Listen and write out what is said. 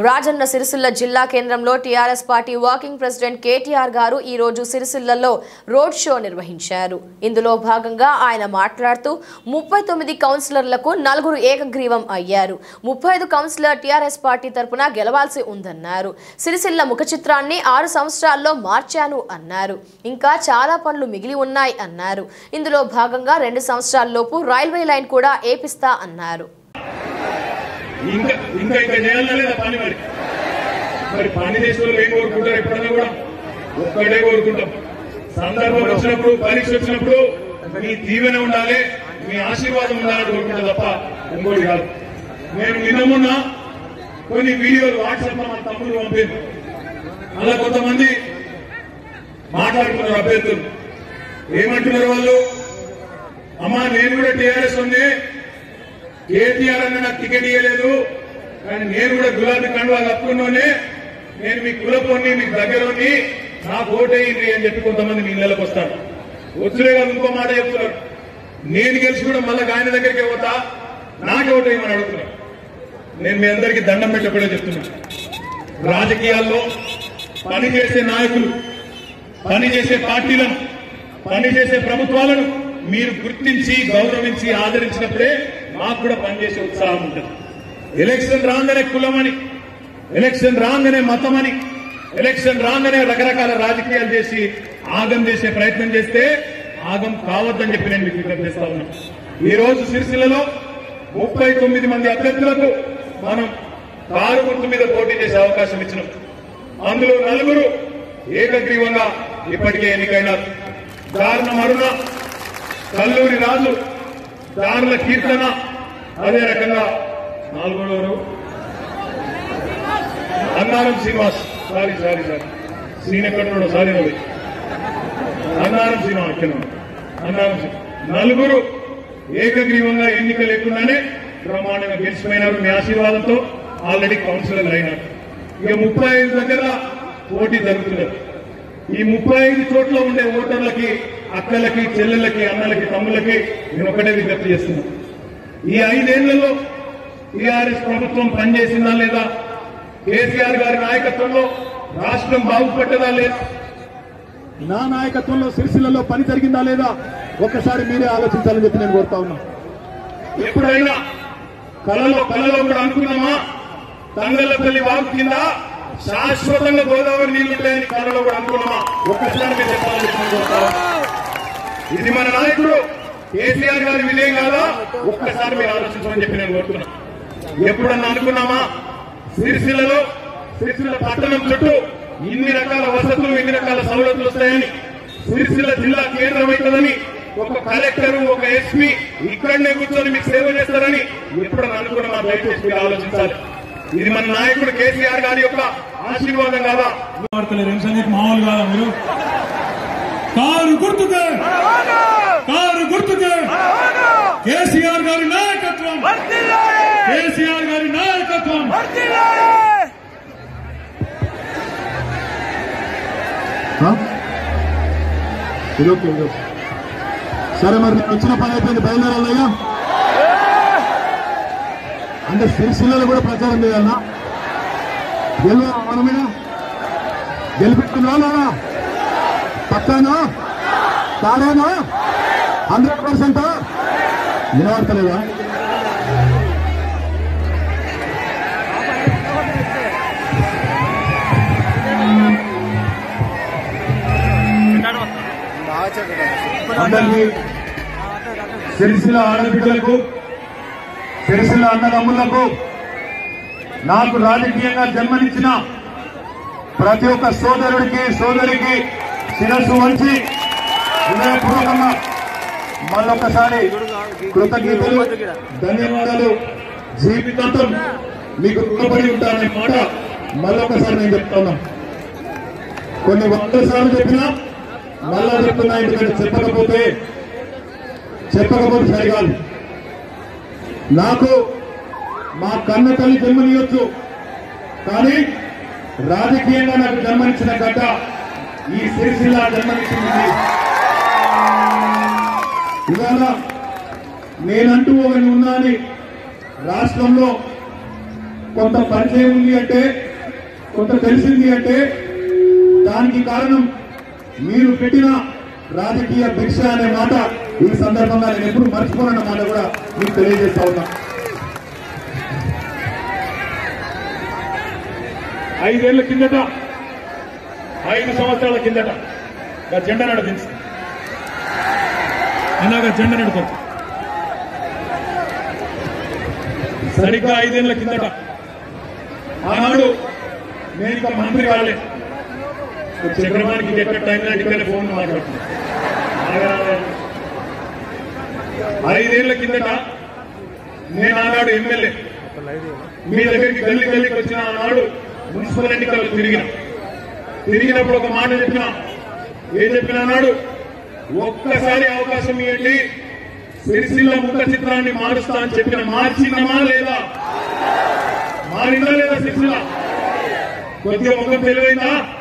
రాజన్న సిరిసిల్ల జిల్లా కేంద్రంలో TRS party working president KTR గారు ఈ రోజు సిరిసిల్లలో రోడ్ షో నిర్వహించారు ఇందులో భాగంగా ఆయన మాట్లాడుతూ ముప్పై తొమ్మిది కౌన్సిలర్లకు నలుగురు ఏకగ్రీవం అయ్యారు ముప్పై ఐదు కౌన్సిలర్ టీఆర్ఎస్ పార్టీ తరపున గెలవాల్సి ఉందన్నారు సిరిసిల్ల ముఖ చిత్రాన్ని ఆరు సంవత్సరాల్లో మార్చాను అన్నారు ఇంకా చాలా పనులు మిగిలి ఉన్నాయి అన్నారు ఇందులో భాగంగా రెండు సంవత్సరాల్లోపు రైల్వే లైన్ కూడా ఏపిస్తా అన్నారు ఇంకా ఇంకా ఇంకా చేయాలా లేదా పని మరి మరి పని చేసిన వాళ్ళు ఏం కోరుకుంటారు ఎప్పుడైనా కూడా ఒక్కడే కోరుకుంటాం సందర్భం వచ్చినప్పుడు పరీక్ష వచ్చినప్పుడు మీ దీవెన ఉండాలి మీ ఆశీర్వాదం ఉండాలని కోరుకుంటా తప్ప ఇంకోటి కాదు నేను నిన్న మొన్న కొన్ని వీడియోలు వాట్సాప్ లో మన తమ్ముడు పంపాను అలా కొంతమంది మాట్లాడుతున్నారు అభ్యర్థులు ఏమంటున్నారు వాళ్ళు అమ్మా నేను కూడా టీఆర్ఎస్ ఉంది కేటీఆర్ అన్న నాకు టికెట్ ఇవ్వలేదు కానీ నేను కూడా గులాబీ కండువా కప్పుకున్నోనే నేను మీ కులపోని మీకు దగ్గరని నాకు ఓటేయండి అని చెప్పి కొంతమంది మీ ఇళ్ళకి వస్తారు వచ్చులే కాదు ఇంకో మాట చెప్తున్నారు నేను గెలిచి కూడా మళ్ళీ ఆయన దగ్గరికి పోతా నాకు ఓటేయమని అడుగుతున్నారు నేను మీ అందరికీ దండం పెట్టబడే చెప్తున్నా రాజకీయాల్లో పనిచేసే నాయకులు పనిచేసే పార్టీలను పనిచేసే ప్రభుత్వాలను మీరు గుర్తించి గౌరవించి ఆదరించినప్పుడే మాకు కూడా పనిచేసే ఉత్సాహం ఉంటుంది ఎలక్షన్ రాగానే కులమని ఎలక్షన్ రాగానే మతమని ఎలక్షన్ రాగానే రకరకాల రాజకీయాలు చేసి ఆగం చేసే ప్రయత్నం చేస్తే ఆగం కావద్దని చెప్పి నేను మీకు విజ్ఞప్తి చేస్తా ఉన్నా ఈ రోజు సిరిసిల్లలో ముప్పై తొమ్మిది మంది అభ్యర్థులకు మనం కారు గుర్తు మీద పోటీ చేసే అవకాశం ఇచ్చినాం అందులో నలుగురు ఏకగ్రీవంగా ఇప్పటికే ఎన్నికైనారు దారుణ మరుణ కల్లూరి రాజు దారుల కీర్తన అదే రకంగా నాలుగోడు Annaram Srinivas sorry sorry sorry scene ఎక్కడ సారీ రవి అన్నారం శ్రీనివాస్ ఇక్కడ ఉన్నాడు. అన్నారం శ్రీ- నలుగురు ఏకగ్రీవంగా ఎన్నిక లేకుండానే బ్రహ్మాండంగా గెలిచిపోయినారు మీ ఆశీర్వాదంతో ఆల్రెడీ కౌన్సిలర్ అయినారు ఇక ముప్పై ఐదు దగ్గర పోటీ జరుగుతున్నది ఈ ముప్పై ఐదు చోట్ల ఉండే ఓటర్లకి అక్కలకి చెల్లెళ్ళకి అన్నలకి తమ్ముళ్ళకి నేను ఒకటే విజ్ఞప్తి చేస్తున్నా ఈ ఐదేళ్లలో టీఆర్ఎస్ ప్రభుత్వం పనిచేసిందా లేదా కేసీఆర్ గారి నాయకత్వంలో రాష్ట్రం బాగుపడ్డదా లేదా నా నాయకత్వంలో సిరిసిల్లలో పని జరిగిందా లేదా ఒక్కసారి మీరే ఆలోచించాలని చెప్పి నేను కోరుతా ఉన్నా ఎప్పుడైనా కలలో కలలో కూడా అనుకున్నామా తంగళ్ళపల్లి వాగు కింద శాశ్వతంగా గోదావరి నీళ్లు ఉంటాయని కలలో కూడా అనుకున్నామా ఒక్కసారి మీరు చెప్పాలని చెప్పి నేను కోరుతా ఉన్నా. ఇది మన నాయకుడు కేసీఆర్ గారి విజయం కాదా ఒక్కసారి మీరు ఆలోచించమని చెప్పి నేను కోరుతున్నా ఎప్పుడన్నా అనుకున్నామా సిరిసిల్లలో సిరిసిల్ల పట్టణం చుట్టూ ఇన్ని రకాల వసతులు ఇన్ని రకాల సౌలతులు వస్తాయని సిరిసిల్ల జిల్లా కేంద్రం అవుతుందని ఒక కలెక్టర్ ఒక ఎస్పీ ఇక్కడనే కూర్చొని మీకు సేవ చేస్తారని ఎప్పుడన్నా అనుకున్నామా దయచేసి మీరు ఆలోచించాలి ఇది మన నాయకుడు కేసీఆర్ గారి యొక్క ఆశీర్వాదం కాదా వార్తలేరు ఏం సంగతి మామూలు కాదా మీరు కారు గుర్తుకే కారు గుర్తుకే కేసీఆర్ గారి నాయకత్వం కేసీఆర్ గారి నాయకత్వం ఆ? ఇది ఓకే ఇది ఓకే. సరే మరి నేను వచ్చిన పని అయిపోయింది బయలుదేరాలయ్యా అంటే సిరిసిల్లలో కూడా ప్రచారం చేయాలన్నా గెలువ మన మీద గెలిపించుకున్నా లేదా పక్కానా తాడేనా హండ్రెడ్ పర్సెంట్ వినబడతలేదా అందరికీ సిరిసిల్ల ఆడబిడ్డలకు సిరిసిల్ల అన్నదమ్ములకు నాకు రాజకీయంగా జన్మనిచ్చిన ప్రతి ఒక్క సోదరుడికి సోదరికి శిరస్సు వంచి హృదయపూర్వకంగా మళ్ళొకసారి కృతజ్ఞతలు ధన్యవాదాలు జీవితాంతం మీకు రుణపడి ఉంటాననే మాట మళ్ళొకసారి నేను చెప్తున్నా కొన్ని వందల సార్లు చెప్పినా మళ్ళా చెప్తున్నా ఎందుకంటే చెప్పకపోతే చెప్పకపోతే సరికాదు నాకు మా కన్న తల్లి జన్మనియొచ్చు కానీ రాజకీయంగా నాకు జన్మనిచ్చిన గడ్డ ఈ సిరిసిల్ల జన్మనిచ్చింది ఇవాళ నేనంటూ ఒకరిని ఉన్నా అని రాష్ట్రంలో కొంత పరిచయం ఉంది అంటే కొంత తెలిసింది అంటే దానికి కారణం మీరు పెట్టిన రాజకీయ భిక్ష అనే మాట ఈ సందర్భంగా నేను ఎప్పుడు మర్చిపోనన్న మాట కూడా మీకు తెలియజేస్తా ఉన్నా ఐదేళ్ల కిందట ఐదు సంవత్సరాల కిందట ఆ జెండా నాడు దించు అన్నాగా జెండా నడుకోండి సరిగ్గా ఐదేళ్ల కిందట ఆనాడు నేను ఇంకా మంత్రి కాలే చక్రమానికి ఎక్కడ టైం లాంటి ఇక్కడ ఫోన్ మాట్లాడుతున్నా ఐదేళ్ల కిందట నేను ఆనాడు ఎమ్మెల్యే మీ దగ్గరికి గల్లి గల్లికి వచ్చిన ఆనాడు మున్సిపల్ ఎన్నికలు తిరిగిన తిరిగినప్పుడు ఒక మాట చెప్పిన ఏం చెప్పిన నాడు ఒక్కసారి అవకాశం ఇవ్వండి సిరిసిల్ల ముఖ చిత్రాన్ని మారుస్తా అని చెప్పిన మార్చిందమా లేదా మారిందా లేదా సిరిసిల్ల కొద్దిగా ముఖం తెలివైందా